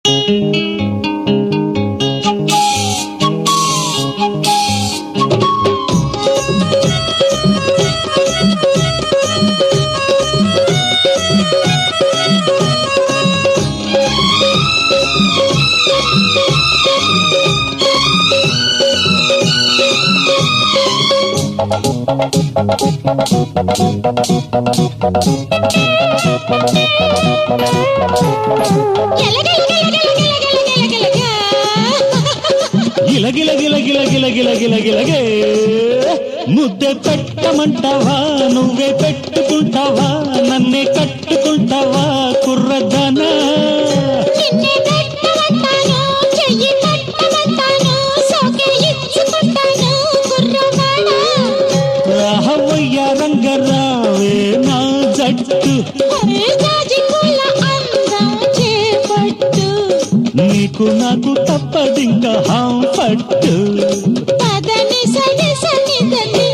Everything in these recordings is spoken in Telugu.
గిలగిల గిల గిల గిల గిల గిల గిలగే ముద్దె పెట్టమంటావా నువ్వే పెట్టుకుంటావా నన్నే కట్టుకుంటావా కుర్రదనా నిన్నే పెట్టమంటాను చెయ్యి పట్టమంటాను సోకే ఇచ్చుకుంటాను కుర్రవాడా రాహవయ్య రంగరావే నా జట్టు జాజి పూల అందం చేపట్టు నీకు నాకు తప్పదింక హాం పట్టు పదని సని సని దని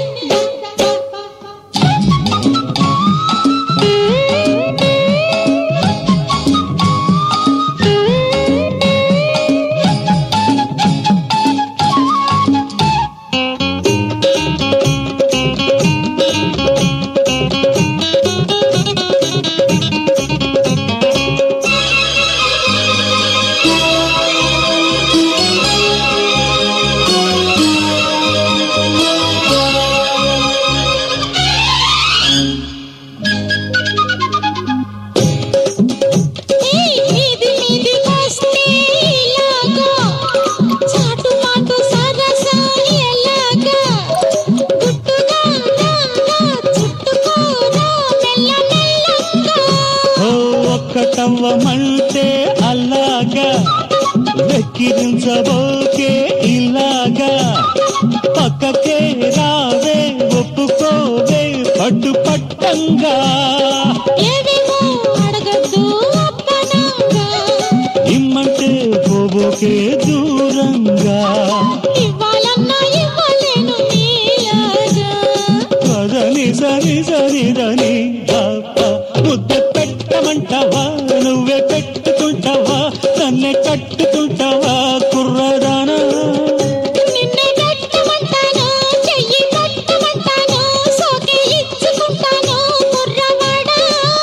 మీది మీది వస్తే ఇలాగా చాటు మాటు సరసం ఎలాగా గుట్టుగా రా చుట్టుకోరా మెల్ల మెల్లంగా ఓ ఒక్కటవ్వమంటే అలాగా వెక్కిరించబోకే ఇలాగా పక్కకే రావే ఒప్పుకోవే పట్టు పట్టంగా ఏవేమో అడగద్దు అప్పనంగా ఇమ్మంటే పోబోకే దూరంగా ఇవ్వాలన్నా ఇవ్వలేను నీలాగా పదని సరి సరిదని ముద్ద పెట్టమంటావా నువ్వే పెట్టుకుంటావా నన్నే కట్టుకుంటావా కుర్రదానా నిన్నే పెట్టమంటాను చెయ్యి పట్టమంటాను సోకే ఇచ్చుకుంటాను కుర్రవాడా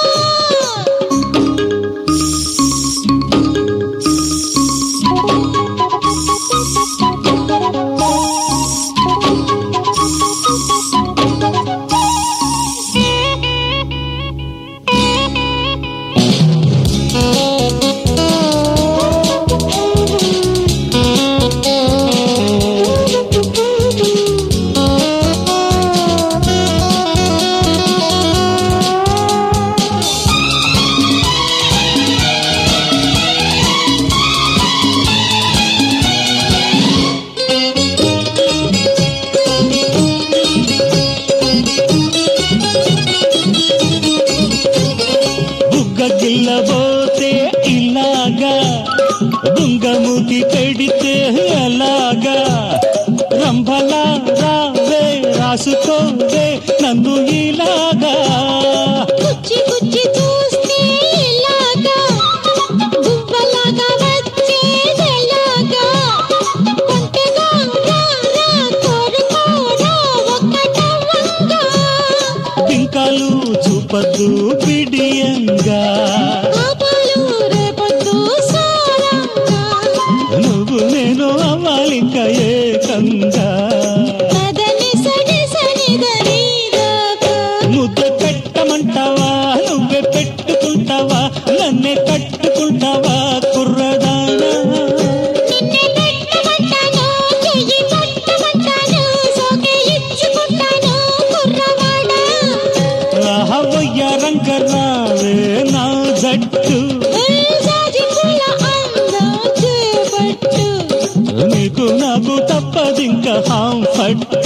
బుగ్గ గిల్లబోతే ఇలాగా బుంగముతి పెడితే అలాగా రంభలా రావే రాసుకోవే నన్ను ఇలాగా గుచ్చి గుచ్చి చూస్తే ఇలాగా గువ్వలాగా వచ్చేదెలాగా కొంటెగా రా రా కోరుకోరా ఒక్కటవ్వంగా పింకాలు చూపద్దు పిడియంగా ఆపాలు రేపొద్దు సారంగా నువ్వు నేను అవ్వాలింక ఏకంగా పదని సడి సని దని దాకా ముద్ద పెట్టమంటావా నువ్వే పెట్టుకుంటావా నన్నే కట్టుకుంటావా కుర్రదానా నిన్నే పెట్టమంటాను చెయ్యి పట్టమంటాను సోకే ఇచ్చుకుంటాను కుర్రవాడా రాహవయ్య రంగరావే నా జట్టు జాజి పూల అందం చేపట్టు నీకు నాకు తప్పదింక హాం పట్టు